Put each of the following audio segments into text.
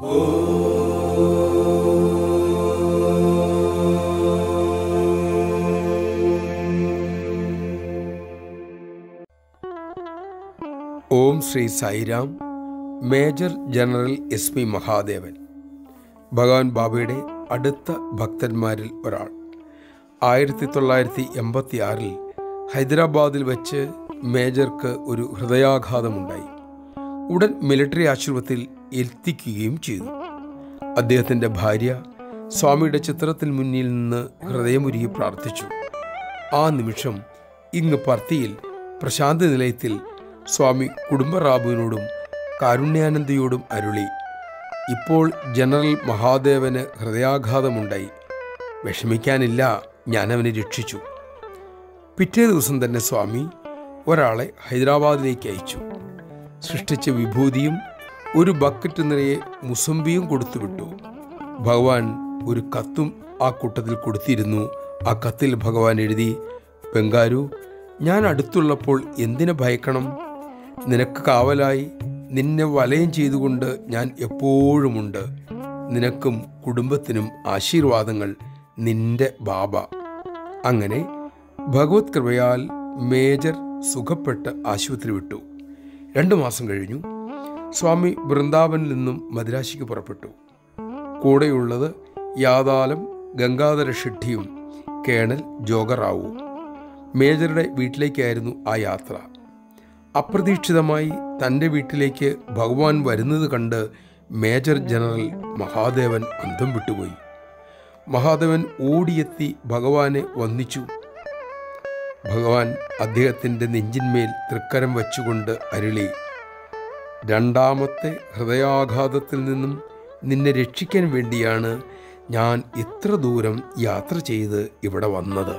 ഓം Shri Sairam major general S P Mahadevan ഭഗവാൻ ബാബയുടെ അടുത്ത ഭക്തന്മാരിൽ ഒരാൾ ആയിരത്തി തൊള്ളായിരത്തി എൺപത്തി ആറിൽ ഹൈദരാബാദിൽ വെച്ച് മേജർക്ക് ഒരു ഹൃദയാഘാതമുണ്ടായി ഉടൻ മിലിറ്ററി ആശുപത്രിയിൽ എത്തിക്കുകയും ചെയ്തു അദ്ദേഹത്തിൻ്റെ ഭാര്യ സ്വാമിയുടെ ചിത്രത്തിന് മുന്നിൽ നിന്ന് ഹൃദയമുരുകി പ്രാർത്ഥിച്ചു ആ നിമിഷം ഇങ്ങ് പർത്തിയിൽ പ്രശാന്തി നിലയത്തിൽ സ്വാമി കുടുംബറാബുവിനോടും കാരുണ്യാനന്ദയോടും അരുളി ഇപ്പോൾ ജനറൽ മഹാദേവന് ഹൃദയാഘാതമുണ്ടായി വിഷമിക്കാനില്ല ഞാൻ അവനെ രക്ഷിച്ചു പിറ്റേ ദിവസം തന്നെ സ്വാമി ഒരാളെ ഹൈദരാബാദിലേക്ക് അയച്ചു സൃഷ്ടിച്ച വിഭൂതിയും ഒരു ബക്കറ്റ് നിറയെ മുസമ്പിയും കൊടുത്തുവിട്ടു ഭഗവാൻ ഒരു കത്തും ആ കൂട്ടത്തിൽ കൊടുത്തിരുന്നു ആ കത്തിൽ ഭഗവാൻ എഴുതി ബംഗാരു ഞാൻ അടുത്തുള്ളപ്പോൾ എന്തിനു ഭയക്കണം നിനക്ക് കാവലായി നിന്നെ വലയം ചെയ്തുകൊണ്ട് ഞാൻ എപ്പോഴുമുണ്ട് നിനക്കും കുടുംബത്തിനും ആശീർവാദങ്ങൾ നിന്റെ ബാബ അങ്ങനെ ഭഗവത് കൃപയാൽ മേജർ സുഖപ്പെട്ട് ആശുപത്രി വിട്ടു രണ്ടു മാസം കഴിഞ്ഞു സ്വാമി വൃന്ദാവനിൽ നിന്നും മദ്രാശിക്ക് പുറപ്പെട്ടു കൂടെയുള്ളത് യാതാലം ഗംഗാധര ഷെഡ്ഡിയും കേണൽ ജോഗറാവുവും മേജറുടെ വീട്ടിലേക്കായിരുന്നു ആ യാത്ര അപ്രതീക്ഷിതമായി തൻ്റെ വീട്ടിലേക്ക് ഭഗവാൻ വരുന്നത് കണ്ട് മേജർ ജനറൽ മഹാദേവൻ അന്തം വിട്ടുപോയി മഹാദേവൻ ഓടിയെത്തി ഭഗവാനെ വന്ദിച്ചു ഭഗവാൻ അദ്ദേഹത്തിൻ്റെ നെഞ്ചിന്മേൽ തൃക്കരം വച്ചുകൊണ്ട് അരുളി രണ്ടാമത്തെ ഹൃദയാഘാതത്തിൽ നിന്നും നിന്നെ രക്ഷിക്കാൻ വേണ്ടിയാണ് ഞാൻ ഇത്ര ദൂരം യാത്ര ചെയ്ത് ഇവിടെ വന്നത്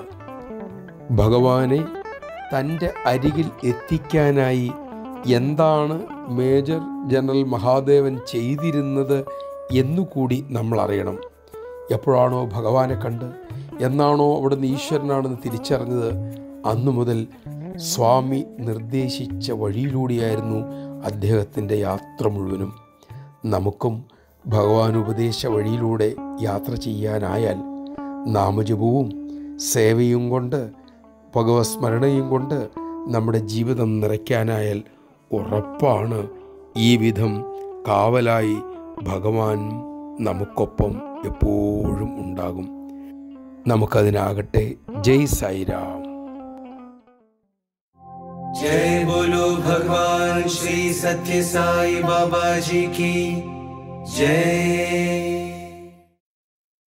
ഭഗവാനെ തൻ്റെ അരികിൽ എത്തിക്കാനായി എന്താണ് മേജർ ജനറൽ മഹാദേവൻ ചെയ്തിരുന്നത് എന്നുകൂടി നമ്മൾ അറിയണം എപ്പോഴാണോ ഭഗവാനെ കണ്ട് എന്നാണോ അവിടുന്ന് ഈശ്വരനാണെന്ന് തിരിച്ചറിഞ്ഞത് അന്നു മുതൽ സ്വാമി നിർദ്ദേശിച്ച വഴിയിലൂടെയായിരുന്നു അദ്ദേഹത്തിൻ്റെ യാത്ര മുഴുവനും നമുക്കും ഭഗവാൻ ഉപദേശ വഴിയിലൂടെ യാത്ര ചെയ്യാനായാൽ നാമജപവും സേവയും കൊണ്ട് ഭഗവത് സ്മരണയും കൊണ്ട് നമ്മുടെ ജീവിതം നിറയ്ക്കാനായാൽ ഉറപ്പാണ് ഈ വിധം കാവലായി ഭഗവാൻ നമുക്കൊപ്പം എപ്പോഴും ഉണ്ടാകും നമുക്കതിനാകട്ടെ ജയ് സായിരാം जय बोलो भगवान श्री सत्य साई बाबा जी की जय